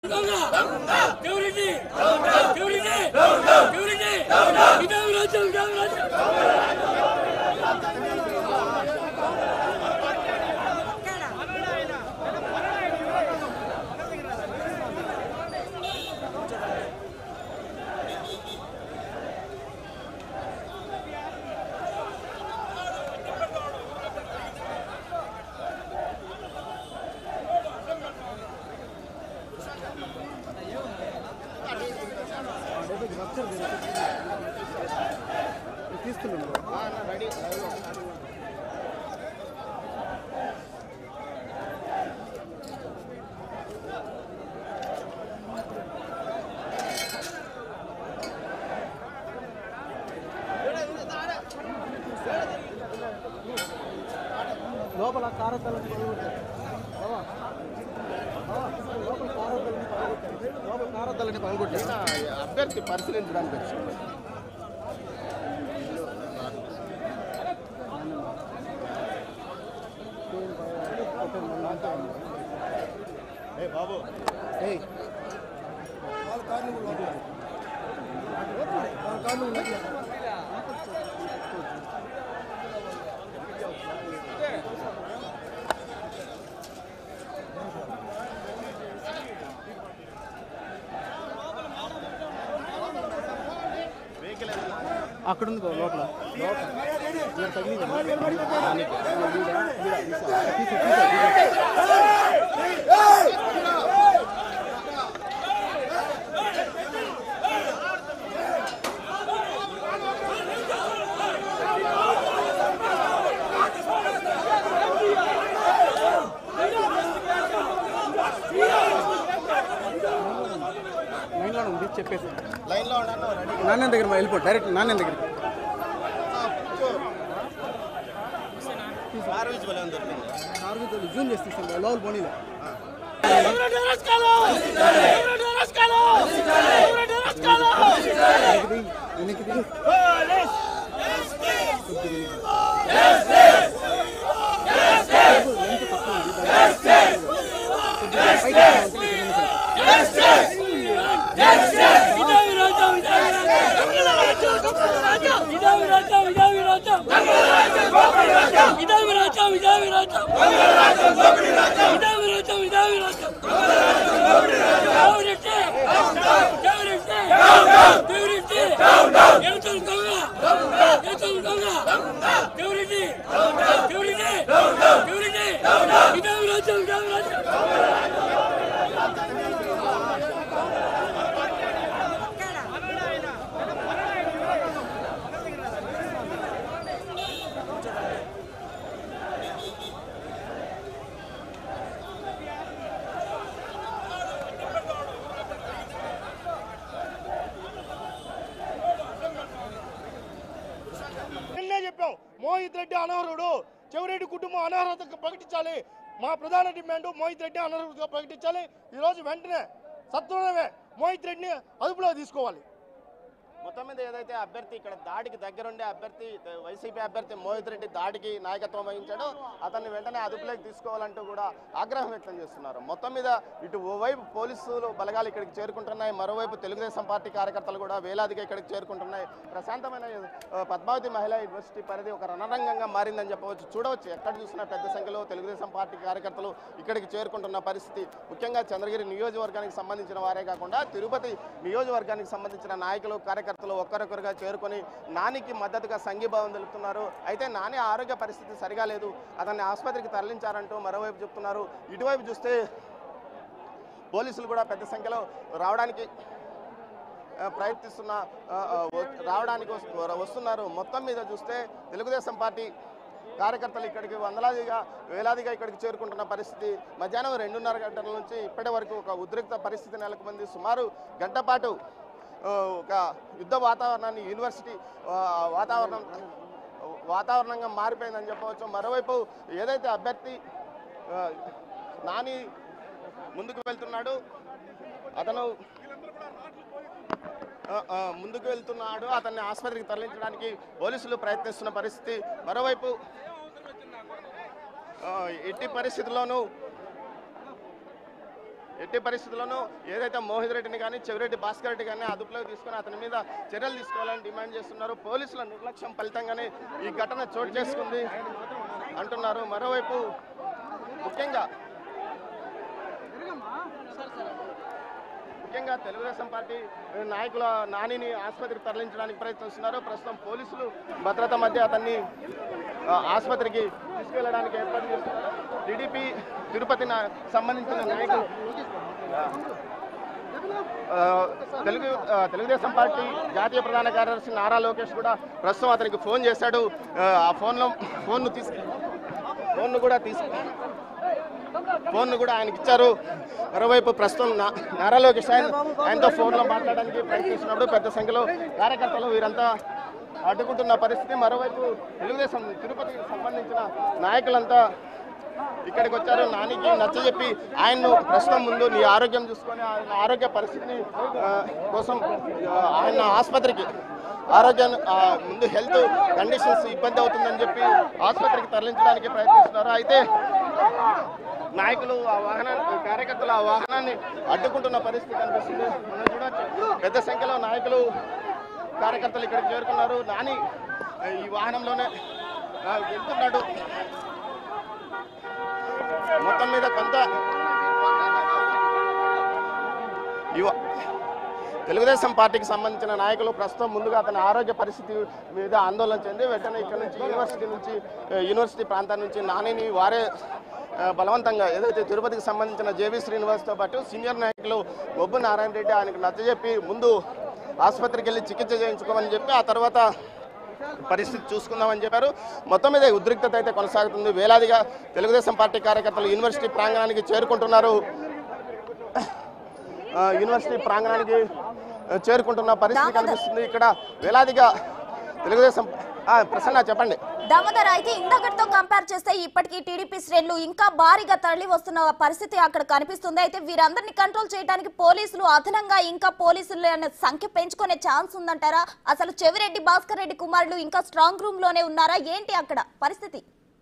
దొంగ ఎవరిది ఎవరిది ఎవరిది ఇదేమి రాజ్యం ఇదేమి రాజ్యం లోపల కారద్దలని పగలగొట్టారు బావా, బావా, లోపల కారద్దలని పగలగొట్టారు లోపల కారద్దలని పగలగొట్టారు అభ్యర్థి పరిశీలించడానికి వచ్చింది ఏ బాబు ఏయ్ వాళ్ళ కార్లు కూడా లోపల. వాళ్ళ కార్లు కూడా లోపల. వెహికల్ అక్కడ ఉంది బావ, లోపల లోపల ఇక్కడ తగిలింది. దానికి. ఈడ, ఈడ, తీసా. తీసా, తీసా, తీసా. లైన్లో ఉంది చెప్పేసి లైన్లో ఉన్నాను రెడీ నాన్న దగ్గర వెళ్ళిపో డైరెక్ట్ నాన్న దగ్గర కారు విజ్ బలం దొరికింది నార్మల్ జూమ్ చేసి తీస్తాను లోపల పోనీలే ఎవరంటే రాజకాలం ఎవరంటే రాజకాలం ఎవరంటే రాజకాలం వెనక్కి దిగు, వెనక్కి దిగు. ఎంత తక్కువ ఉంది. కొద్దిగా పైకి రావాలి, ఇక్కడ నుంచి. ఇదేమి రాజ్యం ఇదేమి రాజ్యం ఇదేమి రాజ్యం ఇదేమి రాజ్యం ఇదేమి రాజ్యం ఇదేమి రాజ్యం ఇదేమి రాజ్యం ఇదేమి రాజ్యం ఎవరంటే ఎవరంటే ఎవరంటే ఎడుతులు దొంగ ఎడుతులు దొంగ ఎవరంటే ఎవరంటే ఎవరంటే ఇదేమి రాజ్యం ఇదేమి రాజ్యం నిన్నే చెప్పాం మోహిత్ రెడ్డి అనర్హుడు చెవిరెడ్డి కుటుంబం అనర్హత ప్రకటించాలి మా ప్రధాన డిమాండ్ మోహిత్ రెడ్డి అనర్హుడుగా ప్రకటించాలి ఈరోజు వెంటనే సత్వరమే మోహిత్ రెడ్డిని అదుపులో తీసుకోవాలి మొత్తం మీద ఏదైతే అభ్యర్థి ఇక్కడ దాడికి దగ్గరుండే అభ్యర్థి వైసీపీ అభ్యర్థి మోహిత్ రెడ్డి దాడికి నాయకత్వం వహించాడో అతన్ని వెంటనే అదుపులోకి తీసుకోవాలంటూ కూడా ఆగ్రహం వ్యక్తం చేస్తున్నారు మొత్తం మీద ఇటు ఓవైపు పోలీసులు బలగాలు ఇక్కడికి చేరుకుంటున్నాయి మరోవైపు తెలుగుదేశం పార్టీ కార్యకర్తలు కూడా వేలాదిగా ఇక్కడికి చేరుకుంటున్నాయి ప్రశాంతమైన ఆ, పద్మావతి మహిళా యూనివర్సిటీ పరిధి ఒక రణరంగంగా మారిందని చెప్పవచ్చు చూడవచ్చు ఎక్కడ చూసినా పెద్ద సంఖ్యలో తెలుగుదేశం పార్టీ కార్యకర్తలు ఇక్కడికి చేరుకుంటున్న పరిస్థితి ముఖ్యంగా చంద్రగిరి నియోజకవర్గానికి సంబంధించిన వారే కాకుండా తిరుపతి నియోజకవర్గానికి సంబంధించిన నాయకులు కార్యకర్తలు ఒక్కరొక్కరుగా చేరుకొని నానికి మద్దతుగా సంఘీభావం తెలుపుతున్నారు అయితే నాని ఆరోగ్య పరిస్థితి సరిగా లేదు అతన్ని ఆసుపత్రికి తరలించారంటూ మరోవైపు చెప్తున్నారు ఇటువైపు చూస్తే పోలీసులు కూడా పెద్ద సంఖ్యలో రావడానికి ఆ, ప్రయత్నిస్తున్న ఆ, ఆ, వ- రావడానికి వస్తు- వస్తున్నారు మొత్తం మీద చూస్తే తెలుగుదేశం పార్టీ కార్యకర్తలు ఇక్కడికి వందలాదిగా వేలాదిగా ఇక్కడికి చేరుకుంటున్న పరిస్థితి మధ్యాహ్నం రెండున్నర గంటల నుంచి ఇప్పటి వరకు ఒక ఉద్రిక్త పరిస్థితి నెలకొంది సుమారు గంట పాటు ఆ, ఒక యుద్ధ వాతావరణాన్ని యూనివర్సిటీ ఆ, వాతావరణం వాతావరణంగా మారిపోయిందని చెప్పవచ్చు మరోవైపు ఏదైతే అభ్యర్థి ఆ, నాని ముందుకు వెళ్తున్నాడు అతను ఆ, ఆ, ముందుకు వెళ్తున్నాడు అతన్ని ఆసుపత్రికి తరలించడానికి పోలీసులు ప్రయత్నిస్తున్న పరిస్థితి మరోవైపు ఆ, ఎట్టి పరిస్థితుల్లోనూ ఎట్టి పరిస్థితుల్లోనూ ఏదైతే మోహిత్ రెడ్డిని కానీ చెవిరెడ్డి భాస్కర్ రెడ్డి కానీ అదుపులోకి తీసుకొని అతని మీద చర్యలు తీసుకోవాలని డిమాండ్ చేస్తున్నారు పోలీసుల నిర్లక్ష్యం ఫలితంగానే ఈ ఘటన చోటు చేసుకుంది అంటున్నారు మరోవైపు ముఖ్యంగా ముఖ్యంగా తెలుగుదేశం పార్టీ నాయకుల నానిని ఆసుపత్రికి తరలించడానికి ప్రయత్నిస్తున్నారు ప్రస్తుతం పోలీసులు భద్రత మధ్య అతన్ని ఆ, ఆసుపత్రికి తీసుకెళ్లడానికి ఏర్పాటు చేస్తున్నారు టీడీపీ తిరుపతి నా- సంబంధించిన నాయకులు ఆ, తెలుగు ఆ, తెలుగుదేశం పార్టీ జాతీయ ప్రధాన కార్యదర్శి నారా లోకేష్ కూడా ప్రస్తుతం అతనికి ఫోన్ చేశాడు ఆ, ఆ ఫోన్లో ఫోన్ను తీసుకు ఫోన్ను కూడా తీసుకు ఫోన్ను కూడా ఆయనకి ఇచ్చారు మరోవైపు ప్రస్తుతం నా- నారా లోకేష్ ఆయన ఆయనతో ఫోన్లో మాట్లాడడానికి ప్రయత్నిస్తున్నప్పుడు పెద్ద సంఖ్యలో కార్యకర్తలు వీరంతా అడ్డుకుంటున్న పరిస్థితి మరోవైపు తెలుగుదేశం తిరుపతికి సంబంధించిన నాయకులంతా ఇక్కడికి వచ్చారు నానికి నచ్చజెప్పి ఆయన్ను ప్రస్తుతం ముందు నీ ఆరోగ్యం చూసుకొని ఆయన ఆరోగ్య పరిస్థితిని ఆ, కోసం ఆ, ఆయన ఆసుపత్రికి ఆరోగ్యం ఆ, ముందు హెల్త్ కండిషన్స్ ఇబ్బంది అవుతుందని చెప్పి ఆసుపత్రికి తరలించడానికి ప్రయత్నిస్తున్నారు అయితే నాయకులు ఆ వాహనాన్ని కార్యకర్తలు ఆ వాహనాన్ని అడ్డుకుంటున్న పరిస్థితి కనిపిస్తుంది మనం చూడొచ్చు పెద్ద సంఖ్యలో నాయకులు కార్యకర్తలు ఇక్కడికి చేరుకున్నారు నాని ఆ, ఈ వాహనంలోనే ఆ, వెళ్తున్నాడు మొత్తం మీద కొంత యువ తెలుగుదేశం పార్టీకి సంబంధించిన నాయకులు ప్రస్తుతం ముందుగా అతని ఆరోగ్య పరిస్థితి మీద ఆందోళన చెంది వెంటనే ఇక్కడ నుంచి యూనివర్సిటీ నుంచి ఆ, యూనివర్సిటీ ప్రాంతం నుంచి నానిని వారే ఆ, బలవంతంగా ఏదైతే తిరుపతికి సంబంధించిన జేవి శ్రీనివాస్తో పాటు సీనియర్ నాయకులు బొబ్బు నారాయణ రెడ్డి ఆయనకు నచ్చజెప్పి ముందు ఆసుపత్రికి వెళ్ళి చికిత్స చేయించుకోమని చెప్పి ఆ తర్వాత పరిస్థితి చూసుకుందామని చెప్పారు మొత్తం మీద ఈ ఉద్రిక్తత అయితే కొనసాగుతుంది వేలాదిగా తెలుగుదేశం పార్టీ కార్యకర్తలు యూనివర్సిటీ ప్రాంగణానికి చేరుకుంటున్నారు ఆ, యూనివర్సిటీ ప్రాంగణానికి ఆ, చేరుకుంటున్న పరిస్థితి కనిపిస్తుంది ఇక్కడ వేలాదిగా తెలుగుదేశం ఆ, ప్రసన్న చెప్పండి దామోదర్ అయితే ఇందాకటితో కంపేర్ చేస్తే ఇప్పటికీ టీడీపీ శ్రేణులు ఇంకా భారీగా తరలి వస్తున్న పరిస్థితి అక్కడ కనిపిస్తుంది అయితే వీరందరినీ కంట్రోల్ చేయడానికి పోలీసులు అదనంగా ఇంకా పోలీసుల సంఖ్య పెంచుకునే ఛాన్స్ ఉందంటారా అసలు చెవిరెడ్డి భాస్కర్ రెడ్డి కుమారులు ఇంకా స్ట్రాంగ్ రూమ్ లోనే ఉన్నారా ఏంటి అక్కడ పరిస్థితి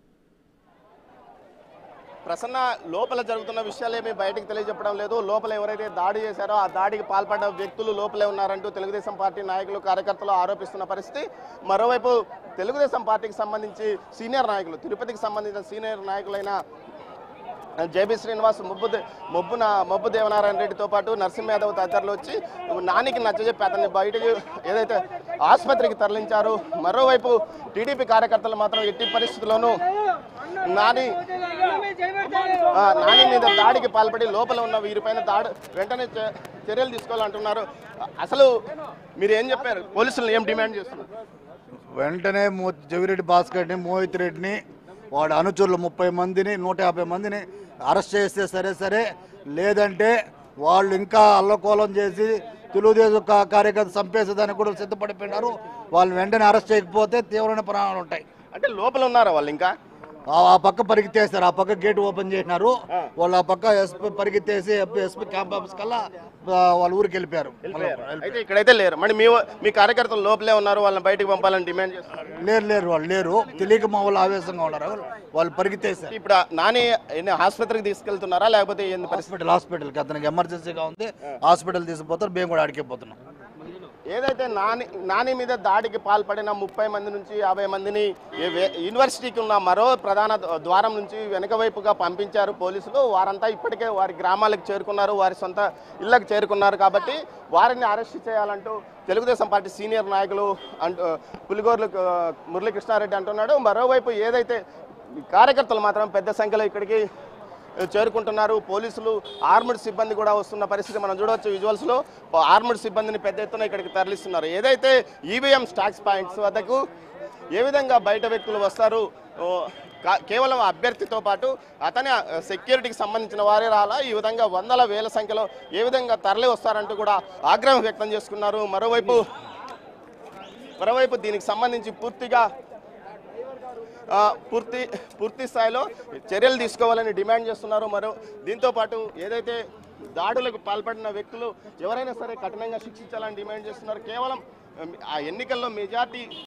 ప్రసన్న లోపల జరుగుతున్న విషయాలు ఏమీ బయటకు తెలియజెప్పడం లేదు లోపల ఎవరైతే దాడి చేశారో ఆ దాడికి పాల్పడ్డ వ్యక్తులు లోపలే ఉన్నారంటూ తెలుగుదేశం పార్టీ నాయకులు కార్యకర్తలు ఆరోపిస్తున్న పరిస్థితి మరోవైపు తెలుగుదేశం పార్టీకి సంబంధించి సీనియర్ నాయకులు తిరుపతికి సంబంధించిన సీనియర్ నాయకులైన జేబీ శ్రీనివాస్ మొబ్బు దే- మొబ్బున మొబ్బు దేవనారాయణ రెడ్డితో పాటు నరసింహ యాదవ్ తదితరులు వచ్చి నానికి నచ్చజెప్పి అతన్ని బయటకు ఏదైతే ఆసుపత్రికి తరలించారు మరోవైపు టీడీపీ కార్యకర్తలు మాత్రం ఎట్టి పరిస్థితుల్లోనూ నాని ఆ, నాని మీద దాడికి పాల్పడి లోపల ఉన్న వీరిపైన దాడి వెంటనే చే- చర్యలు తీసుకోవాలంటున్నారు అసలు మీరు ఏం చెప్పారు పోలీసులు ఏం డిమాండ్ చేస్తున్నారు వెంటనే మో జవిరెడ్డి భాస్కర్ రెడ్డిని మోహిత్ రెడ్డిని వాడు అనుచరులు ముప్పై మందిని నూట యాభై మందిని అరెస్ట్ చేస్తే సరే సరే లేదంటే వాళ్ళు ఇంకా అల్లకోలం చేసి తెలుగుదేశం కా- కార్యకర్త చంపేసేదానికి కూడా సిద్ధపడిపోయినారు వాళ్ళు వెంటనే అరెస్ట్ చేయకపోతే తీవ్రమైన ప్రాణాలు ఉంటాయి అంటే లోపల ఉన్నారా వాళ్ళు ఇంకా ఆ ఆ పక్క పరిగెత్తేస్తారు ఆ పక్క గేట్ ఓపెన్ చేసినారు వాళ్ళు ఆ పక్క ఎస్పీ పరిగెత్తేసి ఎస్పీ క్యాంప్ ఆఫీస్ కల్లా ఆ, వాళ్ళ ఊరికి వెళ్ళిపోయారు అయితే ఇక్కడైతే లేరు మరి మీ మీ కార్యకర్తలు లోపలే ఉన్నారు వాళ్ళని బయటకు పంపాలని డిమాండ్ చేస్తున్నారు లేరు లేరు వాళ్ళు లేరు తెలియక మా వాళ్ళు ఆవేశంగా ఉన్నారు వాళ్ళు పరిగెత్తేసారు ఇప్పుడు ఆ నాని ఎన్ని ఆసుపత్రికి తీసుకెళ్తున్నారా లేకపోతే ఏంది పరిస్థితి హాస్పిటల్ హాస్పిటల్కి అతనికి ఎమర్జెన్సీగా ఉంది హాస్పిటల్ తీసుకుపోతారు మేము కూడా అడిగిపోతున్నాం ఏదైతే నాని నాని మీద దాడికి పాల్పడిన ముప్పై మంది నుంచి యాభై మందిని ఏ వే- యూనివర్సిటీకి ఉన్న మరో ప్రధాన ద- ద్వారం నుంచి వెనక వైపుగా పంపించారు పోలీసులు వారంతా ఇప్పటికే వారి గ్రామాలకు చేరుకున్నారు వారి సొంత ఇళ్లకు చేరుకున్నారు కాబట్టి వారిని అరెస్ట్ చేయాలంటూ తెలుగుదేశం పార్టీ సీనియర్ నాయకులు అంటూ పులిగోర్లు ఆ, మురళీకృష్ణారెడ్డి అంటున్నాడు మరోవైపు ఏదైతే కార్యకర్తలు మాత్రం పెద్ద సంఖ్యలో ఇక్కడికి చేరుకుంటున్నారు పోలీసులు ఆర్మడ్ సిబ్బంది కూడా వస్తున్న పరిస్థితి మనం చూడవచ్చు విజువల్స్లో ఆర్మడ్ సిబ్బందిని పెద్ద ఎత్తున ఇక్కడికి తరలిస్తున్నారు ఏదైతే ఈవీఎం స్టాక్స్ పాయింట్స్ వద్దకు ఏ విధంగా బయట వ్యక్తులు వస్తారు ఓ, కా- కేవలం అభ్యర్థితో పాటు అతని సెక్యూరిటీకి సంబంధించిన వారే రాలా ఈ విధంగా వందల వేల సంఖ్యలో ఏ విధంగా తరలి వస్తారంటూ కూడా ఆగ్రహం వ్యక్తం చేసుకున్నారు మరోవైపు మరోవైపు దీనికి సంబంధించి పూర్తిగా ఆ, పూర్తి పూర్తి స్థాయిలో చర్యలు తీసుకోవాలని డిమాండ్ చేస్తున్నారు మరో దీంతో పాటు ఏదైతే దాడులకు పాల్పడిన వ్యక్తులు ఎవరైనా సరే కఠినంగా శిక్షించాలని డిమాండ్ చేస్తున్నారు కేవలం ఆ ఎన్నికల్లో మెజార్టీ